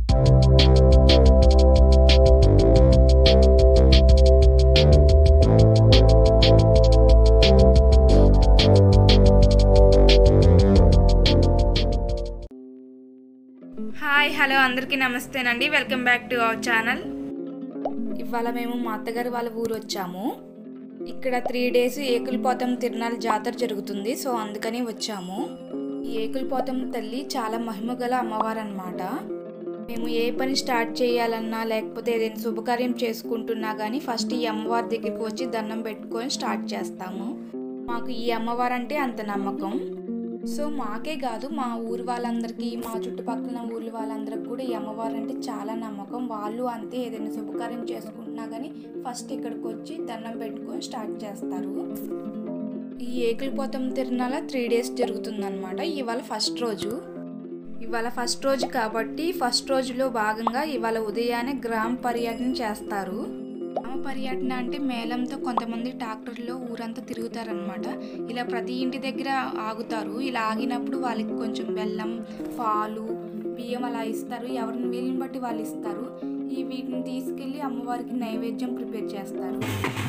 hi hello అందరికీ నమస్తేనండి welcome back to our channel ఇవాళ మేము మా అత్తగారి వాళ్ళ ఊరు వచ్చాము ఇక్కడ త్రీ డేస్ ఏకులపోతం తిరునాళ్ళ జాతర జరుగుతుంది సో అందుకని వచ్చాము ఈ ఏకులపోతం తల్లి చాలా మహిమ గల అమ్మవారు అనమాట మేము ఏ పని స్టార్ట్ చేయాలన్నా లేకపోతే ఏదైనా శుభకార్యం చేసుకుంటున్నా కానీ ఫస్ట్ ఈ అమ్మవారి దగ్గరికి వచ్చి దండం పెట్టుకొని స్టార్ట్ చేస్తాము మాకు ఈ అమ్మవారు అంటే అంత నమ్మకం సో మాకే కాదు మా ఊరు వాళ్ళందరికీ మా చుట్టుపక్కల ఊర్ల వాళ్ళందరికీ కూడా ఈ అమ్మవారు అంటే చాలా నమ్మకం వాళ్ళు అంతే ఏదైనా శుభకార్యం చేసుకుంటున్నా కానీ ఫస్ట్ ఇక్కడికి వచ్చి దండం పెట్టుకొని స్టార్ట్ చేస్తారు ఈ ఏకులపోతం తిరునాల త్రీ డేస్ జరుగుతుందన్నమాట ఇవాళ ఫస్ట్ రోజు ఇవాళ ఫస్ట్ రోజు కాబట్టి ఫస్ట్ రోజులో భాగంగా ఇవాళ ఉదయాన్నే గ్రామ పర్యటన చేస్తారు గ్రామ పర్యటన అంటే మేళంతో కొంతమంది ట్రాక్టర్లో ఊరంతా తిరుగుతారనమాట ఇలా ప్రతి ఇంటి దగ్గర ఆగుతారు ఇలా ఆగినప్పుడు వాళ్ళకి కొంచెం బెల్లం పాలు బియ్యం అలా ఇస్తారు ఎవరిని వీళ్ళని బట్టి వాళ్ళు ఇస్తారు ఈ వీటిని తీసుకెళ్ళి అమ్మవారికి నైవేద్యం ప్రిపేర్ చేస్తారు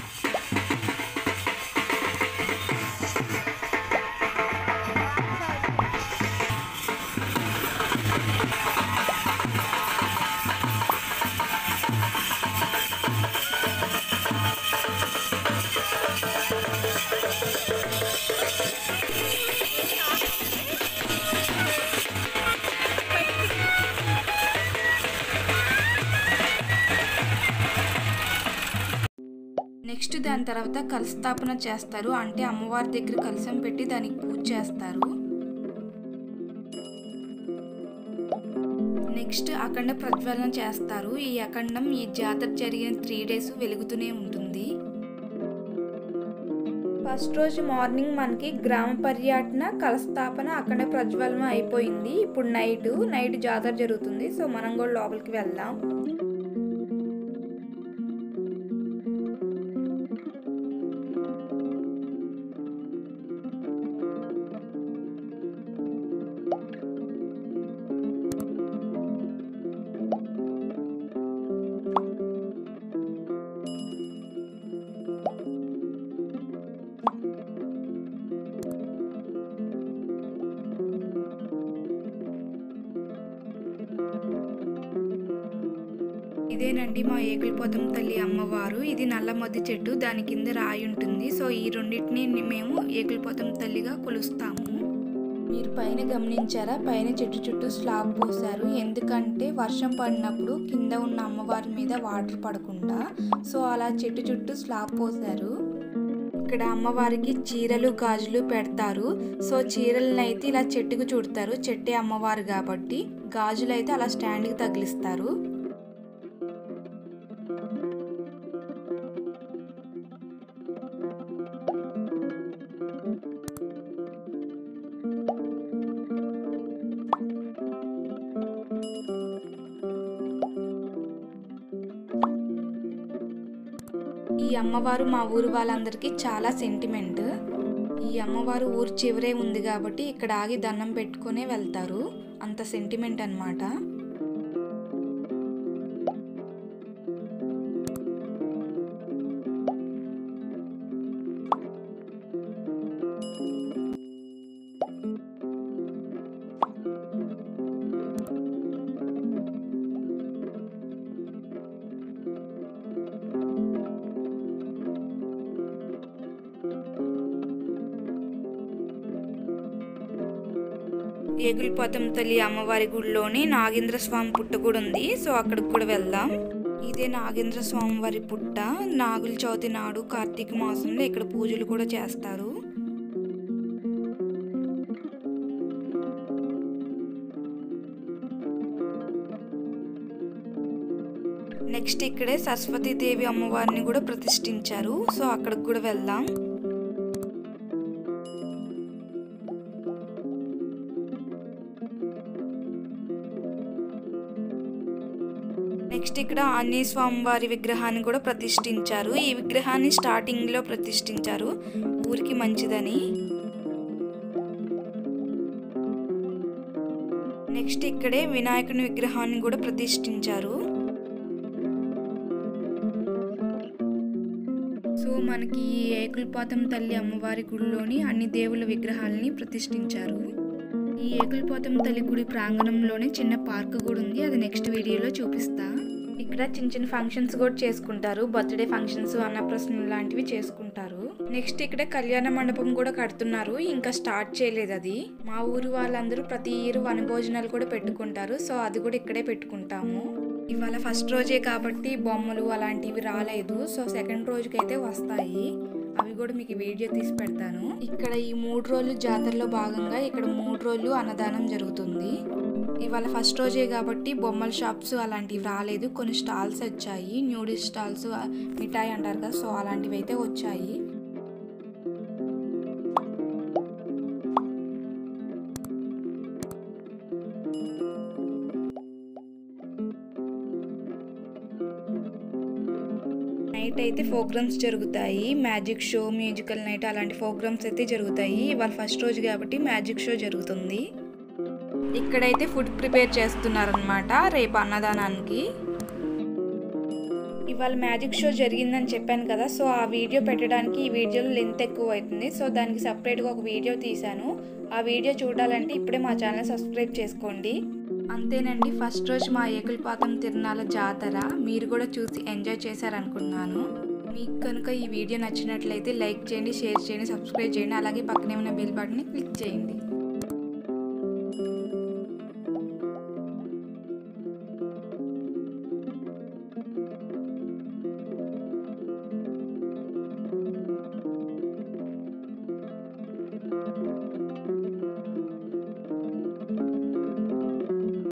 నెక్స్ట్ దాని తర్వాత కలస్థాపన చేస్తారు అంటే అమ్మవారి దగ్గర కలశం పెట్టి దానికి పూజ చేస్తారు నెక్స్ట్ అఖండ ప్రజ్వలన చేస్తారు ఈ అఖండం ఈ జాతర జరిగిన త్రీ డేస్ వెలుగుతూనే ఉంటుంది ఫస్ట్ రోజు మార్నింగ్ మనకి గ్రామ పర్యటన కలస్థాపన అఖండ ప్రజ్వలన అయిపోయింది ఇప్పుడు నైట్ నైట్ జాతర జరుగుతుంది సో మనం కూడా లోపలికి వెళ్దాం ఇదేనండి మా ఏకులపోతం తల్లి అమ్మవారు ఇది నల్లమద్ది చెట్టు దాని కింద రాయి ఉంటుంది సో ఈ రెండింటిని మేము ఏకులపోతం తల్లిగా కొలుస్తాము మీరు పైన గమనించారా పైన చెట్టు చుట్టూ స్లాబ్ పోసారు ఎందుకంటే వర్షం పడినప్పుడు కింద ఉన్న అమ్మవారి మీద వాటర్ పడకుండా సో అలా చెట్టు చుట్టూ స్లాబ్ పోసారు ఇక్కడ అమ్మవారికి చీరలు గాజులు పెడతారు సో చీరలను అయితే ఇలా చెట్టుకు చుడతారు చెట్టే అమ్మవారు కాబట్టి గాజులు అయితే అలా స్టాండ్కి తగిలిస్తారు ఈ అమ్మవారు మా ఊరు వాళ్ళందరికీ చాలా సెంటిమెంట్ ఈ అమ్మవారు ఊరు చివరే ఉంది కాబట్టి ఇక్కడ ఆగి దండం పెట్టుకునే వెళ్తారు అంత సెంటిమెంట్ అనమాట ఏగులపోతం తల్లి అమ్మవారి గుడిలోని నాగేంద్ర స్వామి పుట్ట కూడా ఉంది సో అక్కడికి కూడా వెళ్దాం ఇదే నాగేంద్ర స్వామి వారి పుట్ట నాగుల చవితి నాడు కార్తీక మాసంలో ఇక్కడ పూజలు కూడా చేస్తారు నెక్స్ట్ ఇక్కడే సరస్వతీదేవి అమ్మవారిని కూడా ప్రతిష్ఠించారు సో అక్కడికి కూడా వెళ్దాం నెక్స్ట్ ఇక్కడ ఆంజనేయ స్వామి వారి విగ్రహాన్ని కూడా ప్రతిష్ఠించారు ఈ విగ్రహాన్ని స్టార్టింగ్ లో ప్రతిష్ఠించారు ఊరికి మంచిదని నెక్స్ట్ ఇక్కడే వినాయకుని విగ్రహాన్ని కూడా ప్రతిష్ఠించారు సో మనకి ఈ ఏకులపాతం తల్లి అమ్మవారి గుడిలోని అన్ని దేవుళ్ళ విగ్రహాలని ప్రతిష్ఠించారు ఈ ఏకులపాతం తల్లి గుడి ప్రాంగణంలోనే చిన్న పార్క్ కూడా ఉంది అది నెక్స్ట్ వీడియోలో చూపిస్తా ఇక్కడ చిన్న చిన్న ఫంక్షన్స్ కూడా చేసుకుంటారు బర్త్డే ఫంక్షన్స్ అన్నప్రసన్న లాంటివి చేసుకుంటారు నెక్స్ట్ ఇక్కడ కళ్యాణ మండపం కూడా కడుతున్నారు ఇంకా స్టార్ట్ చేయలేదు అది మా ఊరు వాళ్ళందరూ ప్రతి ఇయర్ వనభోజనాలు కూడా పెట్టుకుంటారు సో అది కూడా ఇక్కడే పెట్టుకుంటాము ఇవాళ ఫస్ట్ రోజే కాబట్టి బొమ్మలు అలాంటివి రాలేదు సో సెకండ్ రోజుకి అయితే వస్తాయి అవి కూడా మీకు వీడియో తీసి పెడతాను ఇక్కడ ఈ మూడు రోజులు జాతరలో భాగంగా ఇక్కడ మూడు రోజులు అన్నదానం జరుగుతుంది ఇవాళ ఫస్ట్ రోజే కాబట్టి బొమ్మల షాప్స్ అలాంటివి రాలేదు కొన్ని స్టాల్స్ వచ్చాయి న్యూడిల్స్ స్టాల్స్ మిఠాయి అంటారు కదా సో అలాంటివి అయితే వచ్చాయి నైట్ అయితే ప్రోగ్రామ్స్ జరుగుతాయి మ్యాజిక్ షో మ్యూజికల్ నైట్ అలాంటి ప్రోగ్రామ్స్ అయితే జరుగుతాయి ఇవాళ ఫస్ట్ రోజు కాబట్టి మ్యాజిక్ షో జరుగుతుంది ఇక్కడైతే ఫుడ్ ప్రిపేర్ చేస్తున్నారనమాట రేపు అన్నదానానికి ఇవాళ మ్యాజిక్ షో జరిగిందని చెప్పాను కదా సో ఆ వీడియో పెట్టడానికి ఈ వీడియోలో లెంత్ ఎక్కువ అవుతుంది సో దానికి సపరేట్గా ఒక వీడియో తీశాను ఆ వీడియో చూడాలంటే ఇప్పుడే మా ఛానల్ సబ్స్క్రైబ్ చేసుకోండి అంతేనండి ఫస్ట్ రోజు మా ఏకులపాతం తిరునాళ్ళ జాతర మీరు కూడా చూసి ఎంజాయ్ చేశారనుకున్నాను మీకు కనుక ఈ వీడియో నచ్చినట్లయితే లైక్ చేయండి షేర్ చేయండి సబ్స్క్రైబ్ చేయండి అలాగే పక్కనే ఉన్న బెల్ బటన్ని క్లిక్ చేయండి